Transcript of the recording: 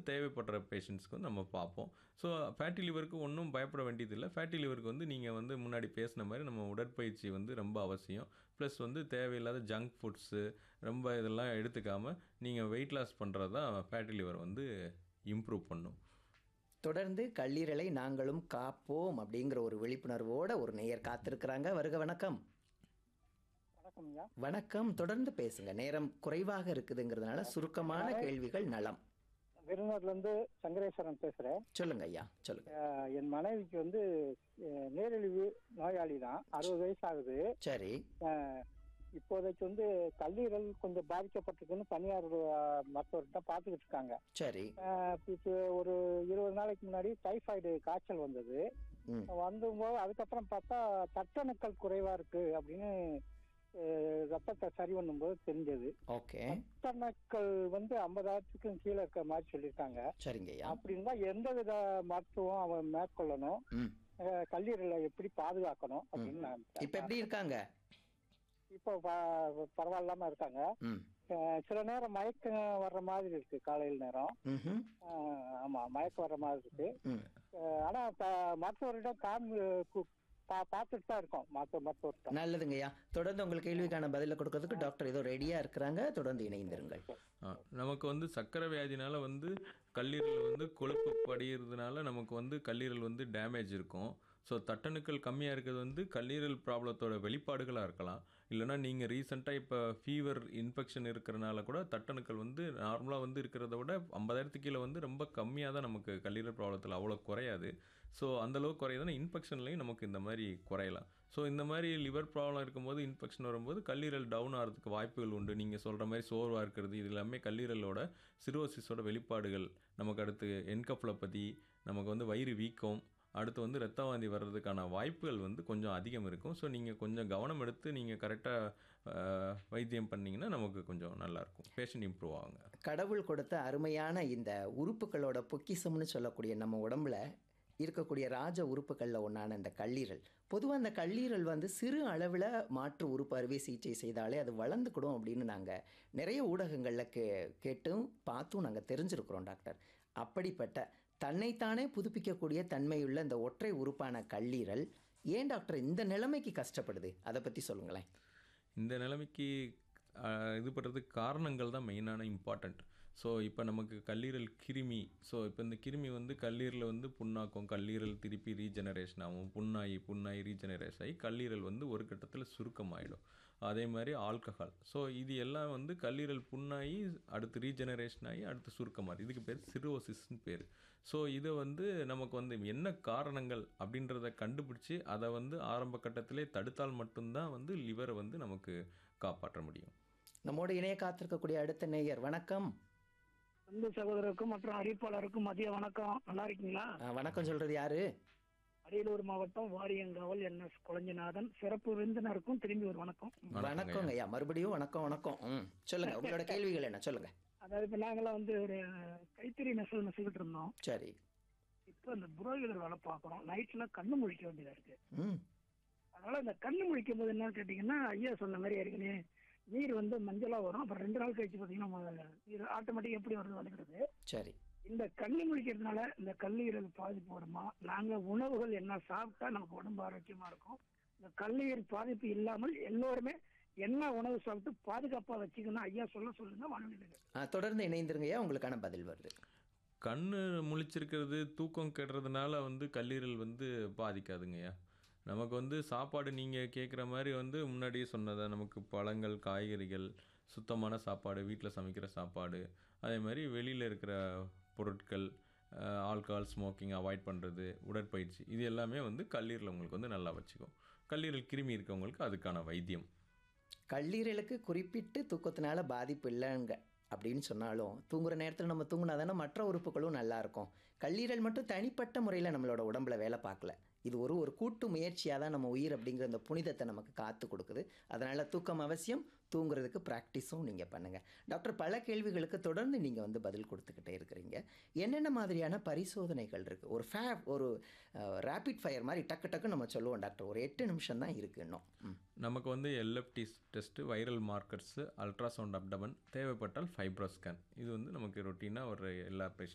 தேவைப்படுற பேஷண்ட்ஸ்க்கு வந்து நம்ம பார்ப்போம் ஸோ ஃபேட்டி லிவருக்கு ஒன்றும் பயப்பட வேண்டியதில்லை ஃபேட்டி லிவருக்கு வந்து நீங்கள் வந்து முன்னாடி பேசின மாதிரி நம்ம உடற்பயிற்சி வந்து ரொம்ப அவசியம் ப்ளஸ் வந்து தேவையில்லாத ஜங்க் ஃபுட்ஸு ரொம்ப இதெல்லாம் எடுத்துக்காமல் நீங்கள் வெயிட் லாஸ் பண்ணுறது தான் ஃபேட்டி லிவர் வந்து இம்ப்ரூவ் பண்ணும் தொடர்ந்து கல்லீரலை நாங்களும் காப்போம் அப்படிங்கிற ஒரு விழிப்புணர்வோட ஒரு நேயர் காத்திருக்கிறாங்க வருக வணக்கம் வணக்கம்யா வணக்கம் தொடர்ந்து பேசுங்க நேரம் குறைவாக இருக்குதுங்கிறதுனால சுருக்கமான கேள்விகள் நலம் விருதுநகர்ல இருந்து சங்கரேஸ்வரன் பேசுறேன் சொல்லுங்க ஐயா சொல்லுங்க அஹ் என் மனைவிக்கு வந்து அஹ், நீரிழிவு நோயாளி தான் அறுபது வயசு ஆகுது சரி அஹ், இப்போதைக்கு வந்து கல்லீரல் கொஞ்சம் பாதிக்கப்பட்டிருக்குன்னு தனியார் அஹ், மருத்துவர்கிட்ட பார்த்துக்கிட்டு இருக்காங்க சரி அஹ், இப்போ ஒரு இருபது நாளைக்கு முன்னாடி டைஃபாய்டு காய்ச்சல் வந்தது ம் வந்தபோது அதுக்கப்புறம் பார்த்தா தட்டணுக்கள் குறைவா இருக்கு அப்படின்னு அஹ், ரத்தத்தை சரி பண்ணும்போது தெரிஞ்சது ஓகே தட்டணுக்கள் வந்து ஐம்பதாயிரத்துக்கும் கீழே இருக்க மாதிரி சொல்லியிருக்காங்க சரிங்க ஐயா அப்படின்னா எந்த வித மருத்துவம் அவன் மேற்கொள்ளணும் ம் அஹ் கல்லீரலை எப்படி பாதுகாக்கணும் அப்படின்னு நான் இப்போ எப்படி இருக்காங்க இப்போ ப- பரவாயில்லாம இருக்காங்க ம் அஹ் சில நேரம் மயக்கம் வர்ற மாதிரி இருக்கு காலையில் நேரம் ம் அஹ் ஆமா மயக்கம் வர்ற மாதிரி இருக்கு ம் அஹ் ஆனா ப- மருத்துவரிடம் காமி கு- பா- பார்த்துட்டு தான் இருக்கோம் மருத்துவ மருத்துவர்கிட்ட நல்லதுங்க ஐயா தொடர்ந்து உங்கள் கேள்விக்கான பதிலை கொடுக்கறதுக்கு டாக்டர் ஏதோ ரெடியாக இருக்கிறாங்க தொடர்ந்து இணைந்திருங்கள் ஆ, நமக்கு வந்து சர்க்கரை வியாதினால வந்து கல்லீரல் வந்து கொழுப்பு படிகிறதுனால நமக்கு வந்து கல்லீரல் வந்து டேமேஜ் இருக்கும் ஸோ தட்டணுக்கள் கம்மியாக இருக்கிறது வந்து கல்லீரல் ப்ராப்ளத்தோட வெளிப்பாடுகளாக இருக்கலாம் இல்லைனா நீங்கள் ரீசெண்டாக இப்போ ஃபீவர் இன்ஃபெக்ஷன் இருக்கிறனால கூட தட்டணுக்கள் வந்து நார்மலாக வந்து இருக்கிறத விட ஐம்பதாயிரத்துக்கு கீழே வந்து ரொம்ப கம்மியாக தான் நமக்கு கல்லீரல் ப்ராப்ளத்தில் அவ்வளோ குறையாது ஸோ அந்தளவுக்கு குறையுதுன்னா இன்ஃபெக்ஷன்லையும் நமக்கு இந்த மாதிரி குறையலாம் ஸோ இந்த மாதிரி லிவர் ப்ராப்ளம் இருக்கும்போது இன்ஃபெக்ஷன் வரும்போது கல்லீரல் டவுன் ஆகிறதுக்கு வாய்ப்புகள் உண்டு நீங்கள் சொல்கிற மாதிரி சோர்வாக இருக்கிறது இது எல்லாமே கல்லீரலோட சிரோசிஸோட வெளிப்பாடுகள் நமக்கு அடுத்து என்கப்ளப்பதி நமக்கு வந்து வயிறு வீக்கம் அடுத்து வந்து ரத்த வாந்தி வர்றதுக்கான வாய்ப்புகள் வந்து கொஞ்சம் அதிகம் இருக்கும் ஸோ நீங்கள் கொஞ்சம் கவனம் எடுத்து நீங்கள் கரெக்டாக வைத்தியம் பண்ணிங்கன்னா நமக்கு கொஞ்சம் நல்லாயிருக்கும் பேஷண்ட் இம்ப்ரூவ் ஆகுங்க கடவுள் கொடுத்த அருமையான இந்த உறுப்புகளோட பொக்கிஷம்னு சொல்லக்கூடிய நம்ம உடம்புல இருக்கக்கூடிய ராஜ உறுப்புகளில் ஒன்றான இந்த கல்லீரல் பொதுவாக அந்த கல்லீரல் வந்து சிறு அளவில் மாற்று உறுப்பு அறுவை சிகிச்சை செய்தாலே அது வளர்ந்துக்கிடும் அப்படின்னு நாங்கள் நிறைய ஊடகங்களில் கே கேட்டும் பார்த்தும் நாங்கள் தெரிஞ்சிருக்கிறோம் டாக்டர் அப்படிப்பட்ட தன்னைத்தானே புதுப்பிக்கக்கூடிய தன்மையுள்ள இந்த ஒற்றை உறுப்பான கல்லீரல் ஏன் டாக்டர் இந்த நிலைமைக்கு கஷ்டப்படுது அதை பற்றி சொல்லுங்களேன் இந்த நிலைமைக்கு ஆஹ், இது பண்ணுறதுக்கு காரணங்கள் தான் மெயினான இம்பார்ட்டண்ட் ஸோ இப்போ நமக்கு கல்லீரல் கிருமி ஸோ இப்போ இந்த கிருமி வந்து கல்லீரலில் வந்து புண்ணாக்கும் கல்லீரல் திருப்பி ரீஜெனரேஷன் ஆகும் புண்ணாகி புண்ணாகி ரீஜெனரேஷன் ஆகி கல்லீரல் வந்து ஒரு கட்டத்தில் சுருக்கமாயிடும் அதே மாதிரி ஆல்கஹால் ஸோ இது எல்லாம் வந்து கல்லீரல் புண்ணாகி அடுத்து ரீஜெனரேஷன் ஆகி அடுத்து சுருக்கமாக இதுக்கு பேர் சிரோசிஸ்ன்னு பேர் ஸோ இதை வந்து நமக்கு வந்து என்ன காரணங்கள் அப்படின்றத கண்டுபிடிச்சி அதை வந்து ஆரம்ப கட்டத்திலே தடுத்தால் மட்டும்தான் வந்து லிவரை வந்து நமக்கு காப்பாற்ற முடியும் நம்மோடு இணைய காத்திருக்கக்கூடிய அடுத்த நேயர் வணக்கம் அன்பு சகோதரருக்கும் மற்றும் அறிவிப்பாளருக்கும் மதிய வணக்கம் நல்லா இருக்கீங்களா ஆ, வணக்கம் சொல்றது யாரு அரியலூர் மாவட்டம் வாரியங்காவல் என் எஸ் குழஞ்சிநாதன் சிறப்பு விருந்தினருக்கும் திரும்பி ஒரு வணக்கம் வணக்கங்க ஐயா மறுபடியும் வணக்கம் வணக்கம் ம் சொல்லுங்க உங்களோட கேள்விகள் என்ன சொல்லுங்க அதாவது இப்ப நாங்களாம் வந்து ஒரு கைத்தறி நெசவு நெசிக்கிட்டு இருந்தோம் சரி இப்போ இந்த புரோகிதர் வேலை பார்க்குறோம் நைட்ல கண்ணு முழிக்க வேண்டியதா இருக்கு ம் அதனால இந்த கண்ணு முழிக்கும் போது என்னன்னு கேட்டீங்கன்னா ஐயா சொன்ன மாதிரி ஏற்கனவே நீர் வந்து மஞ்சளா வரும் அப்புறம் ரெண்டு நாள் கழிச்சு பாத்தீங்கன்னா ம- நீர் ஆட்டோமேட்டிக் எப்படி வருது வந்துக்கிறது சரி இந்த கண்ணு முழிக்கிறதுனால இந்த கல்லீரல் பாதிப்பு வருமா நாங்க உணவுகள் என்ன சாப்பிட்டா நமக்கு உடம்பு ஆரோக்கியமா இருக்கும் இந்த கல்லீரல் பாதிப்பு இல்லாமல் எல்லோருமே என்ன உணவு சாப்பிட்டு பாதுகாப்பா வச்சுக்கணும் ஐயா சொல்ல சொல்லுங்க வானொலியில் ஆ, தொடர்ந்து இணைந்திருங்க ஐயா உங்களுக்கான பதில் வருது கண்ணு முழிச்சிருக்கிறது தூக்கம் கெடுறதுனால வந்து கல்லீரல் வந்து பாதிக்காதுங்கய்யா நமக்கு வந்து சாப்பாடு நீங்கள் கேட்குற மாதிரி வந்து முன்னாடியே சொன்னதா நமக்கு பழங்கள் காய்கறிகள் சுத்தமான சாப்பாடு வீட்டில் சமைக்கிற சாப்பாடு அதே மாதிரி வெளியில் இருக்கிற பொருட்கள் ஆல்கஹால் ஸ்மோக்கிங் அவாய்ட் பண்ணுறது உடற்பயிற்சி இது எல்லாமே வந்து கல்லீரல் உங்களுக்கு வந்து நல்லா வச்சுக்கும் கல்லீரல் கிருமி இருக்கவங்களுக்கு அதுக்கான வைத்தியம் கல்லீரலுக்கு குறிப்பிட்டு தூக்கத்தினால பாதிப்பு இல்லைங்க அப்படின்னு சொன்னாலும் தூங்குற நேரத்தில் நம்ம தூங்கினா தானே மற்ற உறுப்புகளும் நல்லா இருக்கும் கல்லீரல் மட்டும் தனிப்பட்ட முறையில் நம்மளோட உடம்புல வேலை பார்க்கல இது ஒரு ஒரு கூட்டு முயற்சியாக தான் நம்ம உயிர் அப்படிங்கிற அந்த புனிதத்தை நமக்கு காத்து கொடுக்குது அதனால் தூக்கம் அவசியம் தூங்குறதுக்கு ப்ராக்டிஸும் நீங்கள் பண்ணுங்கள் டாக்டர் பல கேள்விகளுக்கு தொடர்ந்து நீங்கள் வந்து பதில் கொடுத்துக்கிட்டே இருக்கிறீங்க என்னென்ன மாதிரியான பரிசோதனைகள் இருக்குது ஒரு ஃபே ஒரு ரேபிட் ஃபயர் மாதிரி டக்கு டக்கு நம்ம சொல்லுவோம் டாக்டர் ஒரு எட்டு நிமிஷம் தான் இருக்குது இன்னும் ம் நமக்கு வந்து LFT test viral markers ultrasound abdomen தேவைப்பட்டால் ஃபைப்ரோ ஸ்கேன் இது வந்து நமக்கு ரொட்டீனாக ஒரு எல்லா